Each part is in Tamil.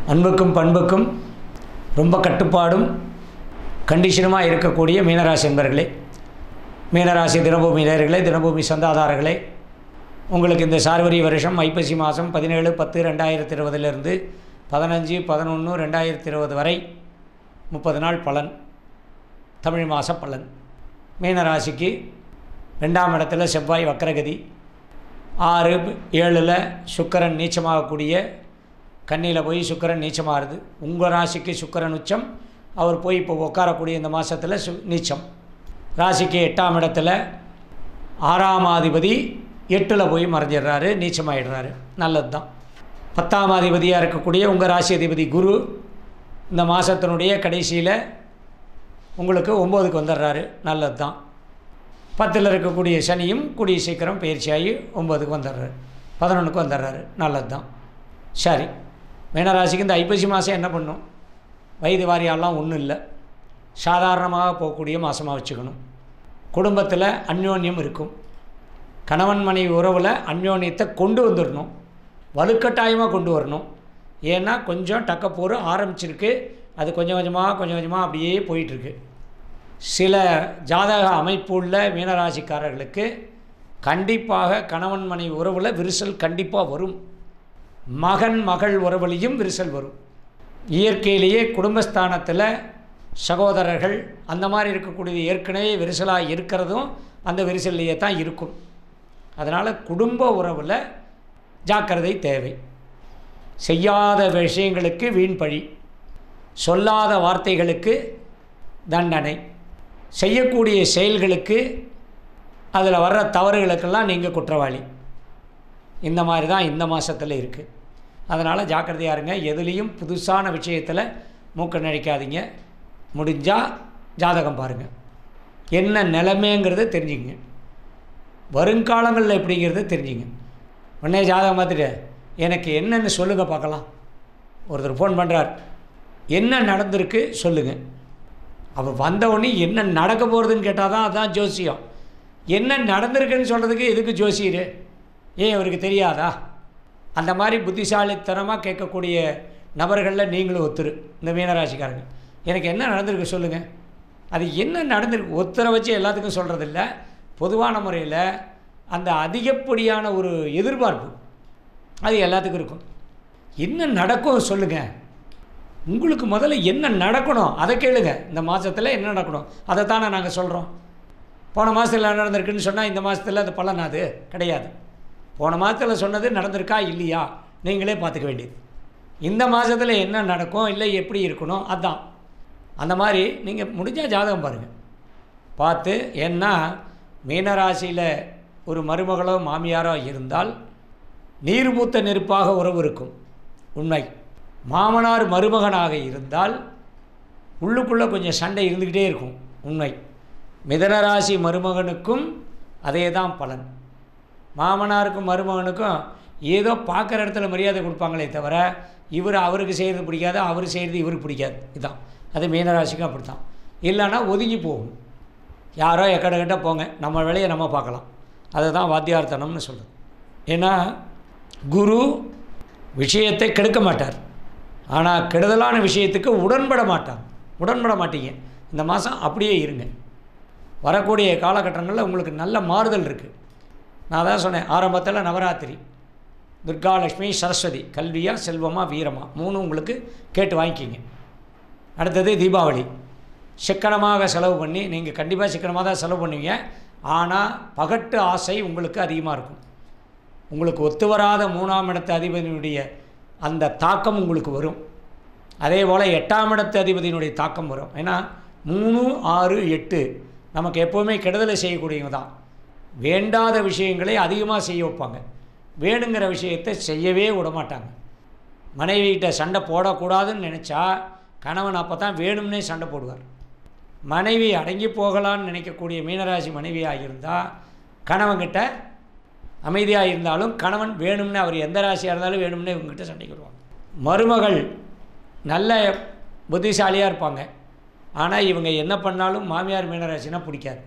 அன்புக்கும் பண்புக்கும் ரொம்ப கட்டுப்பாடும் கண்டிஷனுமாக இருக்கக்கூடிய மீனராசி என்பர்களே மீனராசி தினபூமி நேயர்களே தினபூமி சந்தாதாரர்களே உங்களுக்கு இந்த சார்வரி வருஷம் ஐப்பசி மாதம் பதினேழு பத்து ரெண்டாயிரத்தி இருபதுலேருந்து பதினஞ்சு பதினொன்று ரெண்டாயிரத்தி இருபது வரை முப்பது நாள் பலன் தமிழ் மாத பலன் மீனராசிக்கு ரெண்டாம் இடத்துல செவ்வாய் வக்கரகதி ஆறு ஏழில் சுக்கரன் நீச்சமாகக்கூடிய கன்னியில் போய் சுக்கரன் நீச்சமாகுது உங்கள் ராசிக்கு சுக்கரன் உச்சம் அவர் போய் இப்போ உட்காரக்கூடிய இந்த மாதத்தில் சு நீச்சம் ராசிக்கு எட்டாம் இடத்துல ஆறாம் அதிபதி எட்டில் போய் மறைஞ்சிடுறாரு நீச்சமாயிடுறாரு நல்லது தான் பத்தாம் அதிபதியாக இருக்கக்கூடிய உங்கள் ராசி அதிபதி குரு இந்த மாதத்தினுடைய கடைசியில் உங்களுக்கு ஒம்போதுக்கு வந்துடுறாரு நல்லது தான் பத்தில் இருக்கக்கூடிய சனியும் கூடிய சீக்கிரம் பயிற்சியாகி ஒம்போதுக்கு வந்துடுறாரு பதினொன்றுக்கு வந்துடுறாரு நல்லது தான் சரி மீனராசிக்கு இந்த ஐப்பசி மாதம் என்ன பண்ணும் வயது வாரியாலாம் ஒன்றும் இல்லை சாதாரணமாக போகக்கூடிய மாதமாக வச்சுக்கணும் குடும்பத்தில் அந்யோன்யம் இருக்கும் கணவன் மனைவி உறவில் அந்யோன்யத்தை கொண்டு வந்துடணும் வலுக்கட்டாயமாக கொண்டு வரணும் ஏன்னா கொஞ்சம் டக்கப்போர் ஆரம்பிச்சிருக்கு அது கொஞ்சம் கொஞ்சமாக கொஞ்சம் கொஞ்சமாக அப்படியே போயிட்டுருக்கு சில ஜாதக அமைப்பு உள்ள மீனராசிக்காரர்களுக்கு கண்டிப்பாக கணவன் மனைவி உறவில் விரிசல் கண்டிப்பாக வரும் மகன் மகள் உறவுலையும் விரிசல் வரும் இயற்கையிலேயே குடும்பஸ்தானத்தில் சகோதரர்கள் அந்த மாதிரி இருக்கக்கூடியது ஏற்கனவே விரிசலாக இருக்கிறதும் அந்த விரிசல்லையே தான் இருக்கும் அதனால் குடும்ப உறவில் ஜாக்கிரதை தேவை செய்யாத விஷயங்களுக்கு வீண் பழி சொல்லாத வார்த்தைகளுக்கு தண்டனை செய்யக்கூடிய செயல்களுக்கு அதில் வர்ற தவறுகளுக்கெல்லாம் நீங்கள் குற்றவாளி இந்த மாதிரி தான் இந்த மாதத்தில் இருக்குது அதனால் ஜாக்கிரதையாக இருங்க எதுலேயும் புதுசான விஷயத்தில் மூக்க நடிக்காதீங்க முடிஞ்சால் ஜாதகம் பாருங்கள் என்ன நிலைமைங்கிறத தெரிஞ்சுங்க வருங்காலங்களில் எப்படிங்கிறத தெரிஞ்சுங்க உடனே ஜாதகம் பார்த்துட்டு எனக்கு என்னென்னு சொல்லுங்கள் பார்க்கலாம் ஒருத்தர் ஃபோன் பண்ணுறார் என்ன நடந்திருக்கு சொல்லுங்கள் அவர் வந்த உடனே என்ன நடக்க போகிறதுன்னு கேட்டால் தான் அதான் ஜோசியம் என்ன நடந்திருக்குன்னு சொல்கிறதுக்கு எதுக்கு ஜோசியர் ஏன் இவருக்கு தெரியாதா அந்த மாதிரி புத்திசாலித்தனமாக கேட்கக்கூடிய நபர்களில் நீங்களும் ஒத்துரு இந்த மீனராசிக்காரங்க எனக்கு என்ன நடந்திருக்கு சொல்லுங்கள் அது என்ன நடந்திருக்கு ஒத்தரை வச்சு எல்லாத்துக்கும் சொல்கிறதில்ல பொதுவான முறையில் அந்த அதிகப்படியான ஒரு எதிர்பார்ப்பு அது எல்லாத்துக்கும் இருக்கும் என்ன நடக்கும் சொல்லுங்கள் உங்களுக்கு முதல்ல என்ன நடக்கணும் அதை கேளுங்க இந்த மாதத்தில் என்ன நடக்கணும் அதை தானே நாங்கள் சொல்கிறோம் போன மாதத்தில் என்ன நடந்திருக்குன்னு சொன்னால் இந்த மாதத்தில் அது பலன் அது கிடையாது போன மாதத்தில் சொன்னது நடந்திருக்கா இல்லையா நீங்களே பார்த்துக்க வேண்டியது இந்த மாதத்தில் என்ன நடக்கும் இல்லை எப்படி இருக்கணும் அதுதான் அந்த மாதிரி நீங்கள் முடிஞ்சால் ஜாதகம் பாருங்கள் பார்த்து ஏன்னா மீனராசியில் ஒரு மருமகளோ மாமியாரோ இருந்தால் நீர் மூத்த நெருப்பாக உறவு இருக்கும் உண்மை மாமனார் மருமகனாக இருந்தால் உள்ளுக்குள்ளே கொஞ்சம் சண்டை இருந்துக்கிட்டே இருக்கும் உண்மை மிதனராசி மருமகனுக்கும் அதே தான் பலன் மாமனாருக்கும் மருமகனுக்கும் ஏதோ பார்க்குற இடத்துல மரியாதை கொடுப்பாங்களே தவிர இவர் அவருக்கு செய்கிறது பிடிக்காது அவர் செய்கிறது இவருக்கு பிடிக்காது இதுதான் அது மீனராசிக்கும் அப்படி தான் இல்லைன்னா ஒதுங்கி போகும் யாரோ எக்கடக்கிட்ட போங்க நம்ம வேலையை நம்ம பார்க்கலாம் அதுதான் வாத்தியார்த்தனம்னு சொல்கிறது ஏன்னா குரு விஷயத்தை கெடுக்க மாட்டார் ஆனால் கெடுதலான விஷயத்துக்கு உடன்பட மாட்டாங்க உடன்பட மாட்டீங்க இந்த மாதம் அப்படியே இருங்க வரக்கூடிய காலகட்டங்களில் உங்களுக்கு நல்ல மாறுதல் இருக்குது நான் தான் சொன்னேன் ஆரம்பத்தில் நவராத்திரி துர்காலட்சுமி சரஸ்வதி கல்வியா செல்வமா வீரமா மூணு உங்களுக்கு கேட்டு வாங்கிக்கிங்க அடுத்தது தீபாவளி சிக்கனமாக செலவு பண்ணி நீங்கள் கண்டிப்பாக சிக்கனமாக தான் செலவு பண்ணுவீங்க ஆனால் பகட்டு ஆசை உங்களுக்கு அதிகமாக இருக்கும் உங்களுக்கு ஒத்து வராத மூணாம் இடத்து அதிபதியினுடைய அந்த தாக்கம் உங்களுக்கு வரும் அதே போல் எட்டாம் இடத்து அதிபதியினுடைய தாக்கம் வரும் ஏன்னா மூணு ஆறு எட்டு நமக்கு எப்போவுமே கெடுதலை செய்யக்கூடியவங்க தான் வேண்டாத விஷயங்களை அதிகமாக செய்ய வைப்பாங்க வேணுங்கிற விஷயத்தை செய்யவே விட மாட்டாங்க மனைவிகிட்ட சண்டை போடக்கூடாதுன்னு நினச்சா கணவன் அப்போ தான் வேணும்னே சண்டை போடுவார் மனைவி அடங்கி போகலான்னு நினைக்கக்கூடிய மீனராசி மனைவியாக இருந்தால் கணவன்கிட்ட அமைதியாக இருந்தாலும் கணவன் வேணும்னு அவர் எந்த ராசியாக இருந்தாலும் வேணும்னே இவங்ககிட்ட சண்டைக்கு வருவாங்க மருமகள் நல்ல புத்திசாலியாக இருப்பாங்க ஆனால் இவங்க என்ன பண்ணாலும் மாமியார் மீனராசினா பிடிக்காது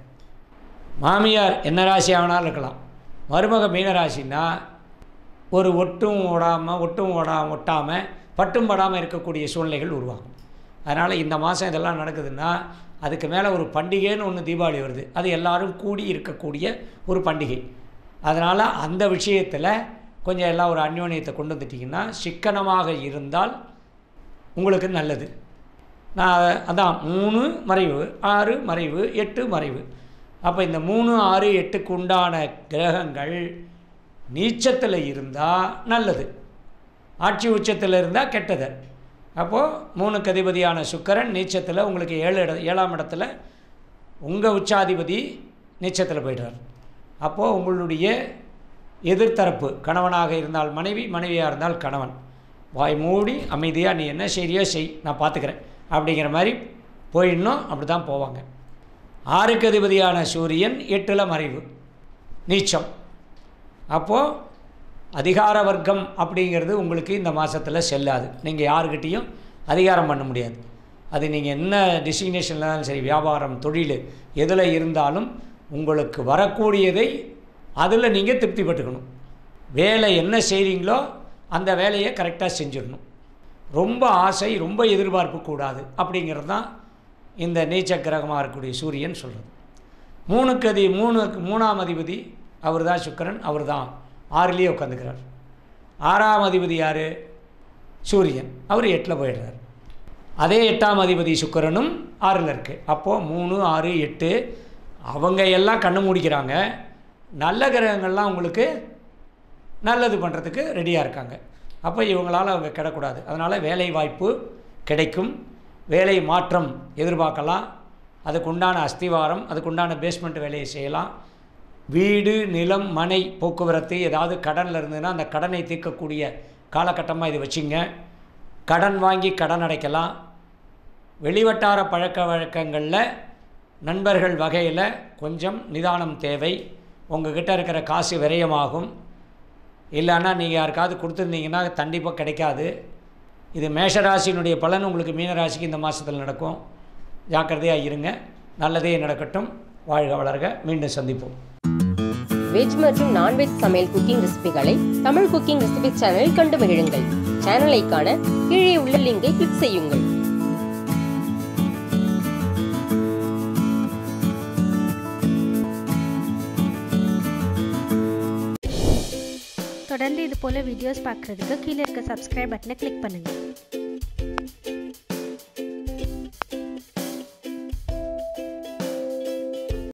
மாமியார் என்ன ராசி ஆனாலும் இருக்கலாம் மருமக மீனராசின்னா ஒரு ஒட்டும் ஓடாமல் ஒட்டும் ஓடா ஒட்டாமல் பட்டும் படாமல் இருக்கக்கூடிய சூழ்நிலைகள் உருவாகும் அதனால் இந்த மாதம் இதெல்லாம் நடக்குதுன்னா அதுக்கு மேலே ஒரு பண்டிகைன்னு ஒன்று தீபாவளி வருது அது எல்லாரும் கூடி இருக்கக்கூடிய ஒரு பண்டிகை அதனால் அந்த விஷயத்தில் கொஞ்சம் எல்லாம் ஒரு அந்யோன்யத்தை கொண்டு வந்துட்டிங்கன்னா சிக்கனமாக இருந்தால் உங்களுக்கு நல்லது நான் அதான் மூணு மறைவு ஆறு மறைவு எட்டு மறைவு அப்போ இந்த மூணு ஆறு எட்டுக்கு உண்டான கிரகங்கள் நீச்சத்தில் இருந்தால் நல்லது ஆட்சி உச்சத்தில் இருந்தால் கெட்டது அப்போது மூணுக்கு அதிபதியான சுக்கரன் நீச்சத்தில் உங்களுக்கு ஏழு இட ஏழாம் இடத்துல உங்கள் உச்சாதிபதி நீச்சத்தில் போய்டுறார் அப்போது உங்களுடைய எதிர்த்தரப்பு கணவனாக இருந்தால் மனைவி மனைவியாக இருந்தால் கணவன் வாய் மூடி அமைதியாக நீ என்ன செய்றியோ செய் நான் பார்த்துக்கிறேன் அப்படிங்கிற மாதிரி போயிடணும் அப்படி தான் போவாங்க ஆறுக்கு அதிபதியான சூரியன் எட்டில் மறைவு நீச்சம் அப்போது அதிகார வர்க்கம் அப்படிங்கிறது உங்களுக்கு இந்த மாதத்தில் செல்லாது நீங்கள் யாருக்கிட்டேயும் அதிகாரம் பண்ண முடியாது அது நீங்கள் என்ன டிசிக்னேஷனில் இருந்தாலும் சரி வியாபாரம் தொழில் எதில் இருந்தாலும் உங்களுக்கு வரக்கூடியதை அதில் நீங்கள் திருப்தி பட்டுக்கணும் வேலை என்ன செய்கிறீங்களோ அந்த வேலையை கரெக்டாக செஞ்சிடணும் ரொம்ப ஆசை ரொம்ப எதிர்பார்ப்பு கூடாது அப்படிங்கிறது தான் இந்த நீச்ச கிரகமாக இருக்கக்கூடிய சூரியன் சொல்கிறது மூணுக்கு அதி மூணுக்கு மூணாம் அதிபதி அவர் தான் சுக்கரன் அவர் தான் ஆறுலேயே உட்காந்துக்கிறார் ஆறாம் அதிபதி யார் சூரியன் அவர் எட்டில் போயிடுறார் அதே எட்டாம் அதிபதி சுக்கரனும் ஆறில் இருக்குது அப்போது மூணு ஆறு எட்டு அவங்க எல்லாம் கண்ணு மூடிக்கிறாங்க நல்ல கிரகங்கள்லாம் உங்களுக்கு நல்லது பண்ணுறதுக்கு ரெடியாக இருக்காங்க அப்போ இவங்களால் அவங்க கிடக்கூடாது அதனால் வேலை வாய்ப்பு கிடைக்கும் வேலை மாற்றம் எதிர்பார்க்கலாம் அதுக்கு உண்டான அஸ்திவாரம் அதுக்கு உண்டான பேஸ்மெண்ட் வேலையை செய்யலாம் வீடு நிலம் மனை போக்குவரத்து ஏதாவது கடனில் இருந்ததுன்னா அந்த கடனை தீர்க்கக்கூடிய காலகட்டமாக இது வச்சுங்க கடன் வாங்கி கடன் அடைக்கலாம் வெளிவட்டார பழக்க வழக்கங்களில் நண்பர்கள் வகையில் கொஞ்சம் நிதானம் தேவை உங்ககிட்ட இருக்கிற காசு விரயமாகும் இல்லைன்னா நீங்கள் யாருக்காவது கொடுத்துருந்தீங்கன்னா கண்டிப்பாக கிடைக்காது இது மேஷராசியினுடைய பலன் உங்களுக்கு மீனராசிக்கு இந்த மாதத்தில் நடக்கும் ஜாக்கிரதையாக இருங்க நல்லதே நடக்கட்டும் வாழ்க வளர்க மீண்டும் சந்திப்போம் வெஜ் மற்றும் நான்வெஜ் சமையல் குக்கிங் ரெசிபிகளை தமிழ் குக்கிங் ரெசிபி சேனலில் கண்டு மகிழுங்கள் சேனலை காண கீழே உள்ள லிங்கை கிளிக் செய்யுங்கள் தொடர்ந்து இது போல் வீடியோஸ் பார்க்குறதுக்கு கீழே இருக்க சப்ஸ்கிரைப் பட்டனை கிளிக் பண்ணுங்கள்